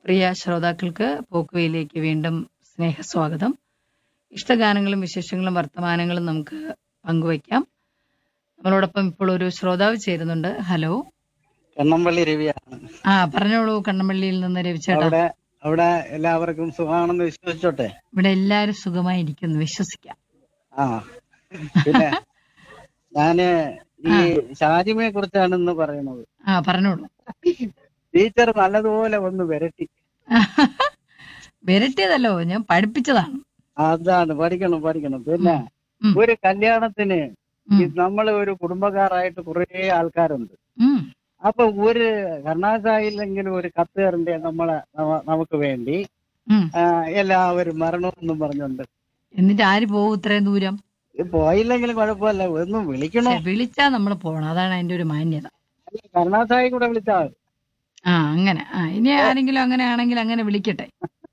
പ്രിയ ശ്രോതാക്കൾക്ക് പോക്കുവയിലേക്ക് വീണ്ടും സ്നേഹസ്വാഗതം ഇഷ്ടഗാനങ്ങളും വിശേഷങ്ങളും വർത്തമാനങ്ങളും നമുക്ക് പങ്കുവയ്ക്കാം നമ്മളോടൊപ്പം ഇപ്പോൾ ഒരു ശ്രോതാവ് ചേരുന്നുണ്ട് ഹലോ കണ്ണമ്പള്ളി രവിയാണ് ആ പറഞ്ഞോളൂ കണ്ണമ്പള്ളിയിൽ നിന്ന് രവിച്ചേട്ടാ അവിടെ അവിടെ എല്ലാവർക്കും സുഖമാണെന്ന് വിശ്വസിച്ചോട്ടെ ഇവിടെ എല്ലാവരും സുഖമായിരിക്കുന്നു വിശ്വസിക്കാം ആ പിന്നെ ഞാന് ഈ ഷാജിമയെ കുറിച്ചാണ് ഇന്ന് പറയുന്നത് ആ പറഞ്ഞോളൂ ടീച്ചർ നല്ലതുപോലെ ഒന്ന് വിരട്ടി വിരട്ടിയതല്ലോ ഞാൻ പഠിപ്പിച്ചതാണ് അതാണ് പഠിക്കണം പഠിക്കണം പിന്നെ ഉം. ഒരു കല്യാണത്തിന് ഉം. നമ്മൾ ഒരു കുടുംബക്കാരായിട്ട് കുറേ ആൾക്കാരുണ്ട് ഉം. അപ്പൊ ഒരു കർണാസായില്ലെങ്കിലും ഒരു കത്ത് തരണ്ടേ നമ്മളെ നമ- നമുക്ക് വേണ്ടി ഉം. ആ, എല്ലാവരും മരണമെന്നും പറഞ്ഞുണ്ട് എന്നിട്ട് ആര് പോകും ഇത്രയും ദൂരം പോയില്ലെങ്കിലും കുഴപ്പമില്ല ഒന്ന് വിളിക്കണോ പക്ഷെ വിളിച്ചാ നമ്മൾ പോണം അതാണ് അതിന്റെ ഒരു മാന്യത കരുണാസായി കൂടെ വിളിച്ചാൽ മതി. ആ അങ്ങനെ ആ ഇനി ആരെങ്കിലും അങ്ങനെ ആണെങ്കിൽ അങ്ങനെ വിളിക്കട്ടെ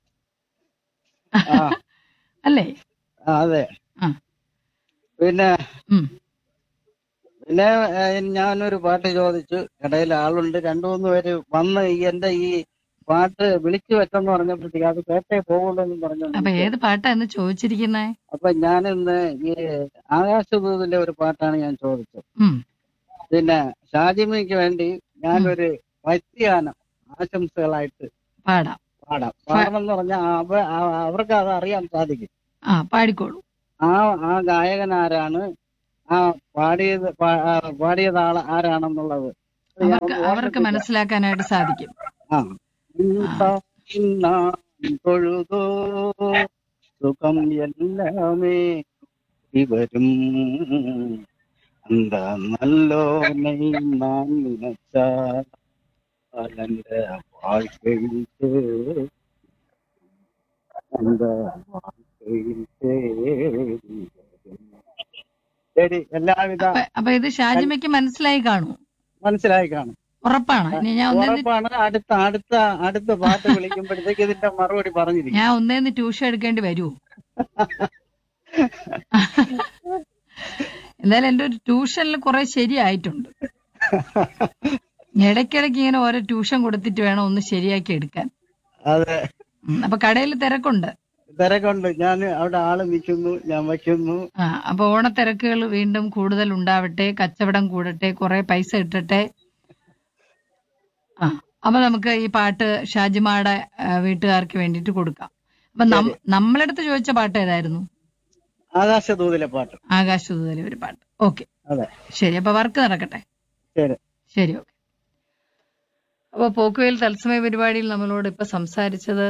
ആ അല്ലേ ആ, അതെ ആ പിന്നെ ഉം. പിന്നെ ഏഹ്, ഞാനൊരു പാട്ട് ചോദിച്ചു ഇടയിൽ ആളുണ്ട് രണ്ടു മൂന്ന് പേര് വന്ന് ഈ എന്റെ ഈ പാട്ട് വിളിച്ചു വെച്ചെന്ന് പറഞ്ഞപ്പോഴത്തേക്ക് അത് കേട്ടേ പോകുള്ളൂ എന്ന് പറഞ്ഞു അപ്പൊ ഏത് പാട്ടാ എന്ന് ചോദിച്ചിരിക്കുന്നേ അപ്പൊ ഞാനിന്ന് ഈ ആകാശദൂതിലെ ഒരു പാട്ടാണ് ഞാൻ ചോദിച്ചത് ഉം പിന്നെ ഷാജിമയ്ക്ക് വേണ്ടി ഞാനൊരു വ്യക്തിഗാനം ആശംസകളായിട്ട് പാടാം പാടാം പാടണം എന്ന് പറഞ്ഞാൽ അവ- ആ- അവർക്ക് അത് അറിയാൻ സാധിക്കും ആ പാടിക്കോളൂ ആ ആ ഗായകൻ ആരാണ് ആ പാടിയത് പാ- ആ പാടിയത് ആള് ആരാണെന്നുള്ളത് അത് ഞാൻ അവർക്ക് ഒന്ന് അവർക്ക് ഓർമ്മിപ്പിക്കാം. മനസ്സിലാക്കാനായിട്ട് സാധിക്കും ആ ഇന്നാം തൊഴുതോ സുഖം എല്ലാമേ ഇവരും அந்த நல்லோனை நான் நினைச்சால் அந்த வாழ்க்கையில் தே- அந்த வாழ்க்கையில் தேடி வரும். ശരി എല്ലാവിധ അപ്പൊ- അപ്പൊ ഇത് ഷാജിമയ്ക്ക് മനസ്സിലായി കാണൂ മനസ്സിലായി കാണും ഉറപ്പാണ് ഇനി ഞാൻ ഒന്നേന്ന് ഉറപ്പാണ് അടുത്ത അടുത്ത അടുത്ത പാട്ട് വിളിക്കുമ്പോഴത്തേക്ക് ഇതിന്റെ മറുപടി പറഞ്ഞിരിക്കും ഞാൻ ഒന്നേന്ന് ട്യൂഷൻ എടുക്കേണ്ടി വരുമോ എന്തായാലും എന്റെ ഒരു ട്യൂഷനിൽ കുറെ ശരിയായിട്ടുണ്ട് ഇടയ്ക്കിടയ്ക്ക് ഇങ്ങനെ ഓരോ ട്യൂഷൻ കൊടുത്തിട്ട് വേണം ഒന്ന് ശരിയാക്കി എടുക്കാൻ അതെ ഉം, അപ്പൊ കടയിൽ തിരക്കുണ്ട് തിരക്കുണ്ട് ഞാൻ അവിടെ ആള് നിൽക്കുന്നു ഞാൻ വയ്ക്കുന്നു ആ അപ്പൊ ഓണത്തിരക്കുകൾ വീണ്ടും കൂടുതൽ ഉണ്ടാവട്ടെ കച്ചവടം കൂടട്ടെ കുറെ പൈസ ഇട്ടട്ടെ ആ അപ്പൊ നമുക്ക് ഈ പാട്ട് ഷാജിമാടെ ആ, വീട്ടുകാർക്ക് വേണ്ടിയിട്ട് കൊടുക്കാം അപ്പൊ നം- നമ്മളടുത്ത് ചോദിച്ച പാട്ട് ഏതായിരുന്നു ആകാശദൂതിലെ പാട്ട് ആകാശദൂതലെ ഒരു പാട്ട് ഓക്കെ അതെ ശരി അപ്പൊ വർക്ക് നടക്കട്ടെ ശരി ശരി ഓക്കെ അപ്പൊ പോക്കുവയിൽ തത്സമയ പരിപാടിയിൽ നമ്മളോട് ഇപ്പൊ സംസാരിച്ചത്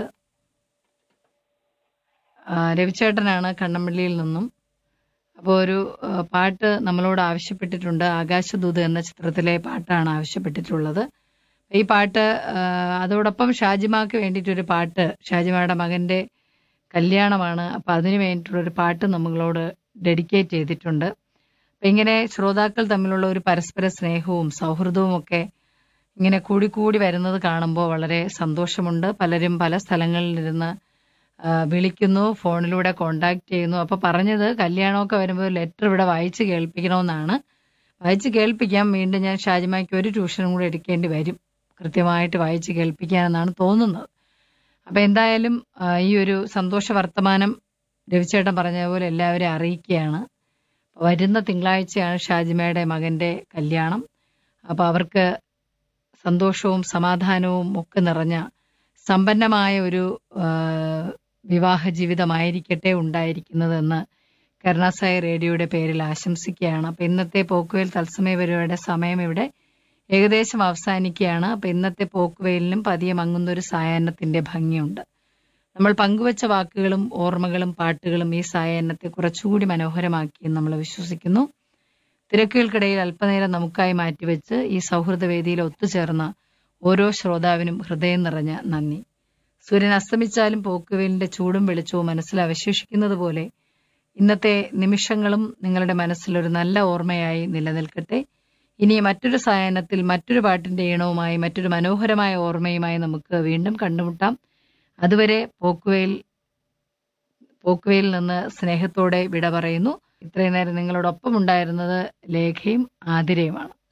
ആ, രവിചേട്ടനാണ് കണ്ണമ്പള്ളിയിൽ നിന്നും അപ്പോൾ ഒരു ആ, പാട്ട് നമ്മളോട് ആവശ്യപ്പെട്ടിട്ടുണ്ട് ആകാശദൂത് എന്ന ചിത്രത്തിലെ പാട്ടാണ് ആവശ്യപ്പെട്ടിട്ടുള്ളത് ഈ പാട്ട് ആ, അതോടൊപ്പം ഷാജിമാക്ക് വേണ്ടിയിട്ടൊരു പാട്ട് ഷാജിമയുടെ മകന്റെ കല്യാണമാണ് അപ്പൊ അതിന് വേണ്ടിയിട്ടുള്ള ഒരു പാട്ട് നമ്മളോട് ഡെഡിക്കേറ്റ് ചെയ്തിട്ടുണ്ട് അപ്പൊ ഇങ്ങനെ ശ്രോതാക്കൾ തമ്മിലുള്ള ഒരു പരസ്പര സ്നേഹവും സൗഹൃദവും ഒക്കെ ഇങ്ങനെ കൂടി കൂടി വരുന്നത് കാണുമ്പോൾ വളരെ സന്തോഷമുണ്ട് പലരും പല സ്ഥലങ്ങളിലിരുന്ന് ആ, വിളിക്കുന്നു ഫോണിലൂടെ കോണ്ടാക്ട് ചെയ്യുന്നു അപ്പൊ പറഞ്ഞത് കല്യാണമൊക്കെ വരുമ്പോൾ ലെറ്റർ ഇവിടെ വായിച്ച് കേൾപ്പിക്കണമെന്നാണ് വായിച്ച് കേൾപ്പിക്കാം വീണ്ടും ഞാൻ ഷാജിമായ്ക്ക് ഒരു ട്യൂഷനും കൂടെ എടുക്കേണ്ടി വരും കൃത്യമായിട്ട് വായിച്ച് കേൾപ്പിക്കാനെന്നാണ് തോന്നുന്നത് അപ്പൊ എന്തായാലും ആ, ഈ ഒരു സന്തോഷ വർത്തമാനം രവിചേട്ടൻ പറഞ്ഞ പോലെ എല്ലാവരെയും അറിയിക്കുകയാണ് വരുന്ന തിങ്കളാഴ്ചയാണ് ഷാജിമയുടെ മകന്റെ കല്യാണം അപ്പൊ അവർക്ക് സന്തോഷവും സമാധാനവും ഒക്കെ നിറഞ്ഞ സമ്പന്നമായ ഒരു ആ, വിവാഹ ജീവിതമായിരിക്കട്ടെ ഉണ്ടായിരിക്കുന്നതെന്ന് കരുണാസായി റേഡിയോയുടെ പേരിൽ ആശംസിക്കുകയാണ് അപ്പൊ ഇന്നത്തെ പോക്കുവെയിൽ തത്സമയ പരിപാടിയുടെ സമയം ഇവിടെ ഏകദേശം അവസാനിക്കുകയാണ് അപ്പൊ ഇന്നത്തെ പോക്കുവെയിലിനും പതിയെ മങ്ങുന്ന ഒരു സായാഹ്നത്തിന്റെ ഭംഗിയുണ്ട് നമ്മൾ പങ്കുവച്ച വാക്കുകളും ഓർമ്മകളും പാട്ടുകളും ഈ സായാഹ്നത്തെ കുറച്ചുകൂടി മനോഹരമാക്കിയെന്ന് നമ്മൾ വിശ്വസിക്കുന്നു തിരക്കുകൾക്കിടയിൽ അല്പനേരം നമുക്കായി മാറ്റിവെച്ച് ഈ സൗഹൃദ വേദിയിൽ ഒത്തുചേർന്ന ഓരോ ശ്രോതാവിനും ഹൃദയം നിറഞ്ഞ നന്ദി സൂര്യൻ അസ്തമിച്ചാലും പോക്കുവെയിലിന്റെ ചൂടും വെളിച്ചവും മനസ്സിൽ അവശേഷിക്കുന്നത് പോലെ ഇന്നത്തെ നിമിഷങ്ങളും നിങ്ങളുടെ മനസ്സിൽ ഒരു നല്ല ഓർമ്മയായി നിലനിൽക്കട്ടെ ഇനി മറ്റൊരു സായാഹ്നത്തിൽ മറ്റൊരു പാട്ടിന്റെ ഈണവുമായി മറ്റൊരു മനോഹരമായ ഓർമ്മയുമായി നമുക്ക് വീണ്ടും കണ്ടുമുട്ടാം അതുവരെ പോക്കുവെയിൽ പോക്കുവെയിൽ നിന്ന് സ്നേഹത്തോടെ വിട പറയുന്നു ഇത്രയും നേരം നിങ്ങളോടൊപ്പം ഉണ്ടായിരുന്നത് ലേഖയും ആതിരയുമാണ്